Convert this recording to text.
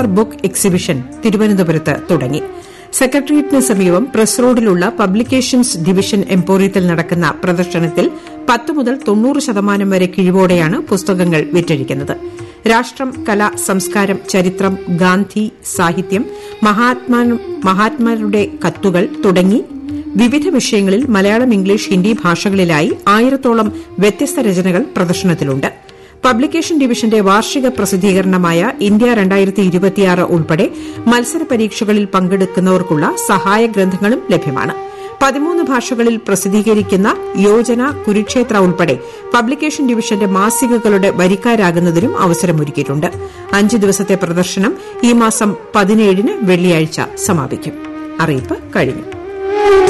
four book exhibition തിരുവനന്തപുരത്ത് തുടങ്ങി സെക്രട്ടേറിയറ്റിന് സമീപം പ്രസ് റോഡിലുള്ള പബ്ലിക്കേഷൻസ് ഡിവിഷൻ എംപോറിയത്തിൽ നടക്കുന്ന പ്രദർശനത്തിൽ പത്ത് മുതൽ തൊണ്ണൂറ് ശതമാനം വരെ കിഴിവോടെയാണ് പുസ്തകങ്ങൾ വിറ്റഴിക്കുന്നത് രാഷ്ട്രം കല സംസ്കാരം ചരിത്രം ഗാന്ധി സാഹിത്യം മഹാത്മാരുടെ കത്തുകൾ തുടങ്ങി വിവിധ വിഷയങ്ങളിൽ മലയാളം ഇംഗ്ലീഷ് ഹിന്ദി ഭാഷകളിലായി ആയിരത്തോളം വ്യത്യസ്ത രചനകൾ പ്രദർശനത്തിലുണ്ട് പബ്ലിക്കേഷൻ ഡിവിഷന്റെ വാർഷിക പ്രസിദ്ധീകരണമായ ഇന്ത്യ ഉൾപ്പെടെ മത്സര പരീക്ഷകളിൽ പങ്കെടുക്കുന്നവർക്കുള്ള സഹായ ഗ്രന്ഥങ്ങളും ലഭ്യമാണ് പതിമൂന്ന് ഭാഷകളിൽ പ്രസിദ്ധീകരിക്കുന്ന യോജന കുരുക്ഷേത്ര ഉൾപ്പെടെ പബ്ലിക്കേഷൻ ഡിവിഷന്റെ മാസികകളുടെ വരിക്കാരാകുന്നതിനും അവസരമൊരുക്കിയിട്ടുണ്ട് അഞ്ച് ദിവസത്തെ പ്രദർശനം ഈ മാസം പതിനേഴിന് വെള്ളിയാഴ്ച സമാപിക്കും അറിയിപ്പ് കഴിഞ്ഞു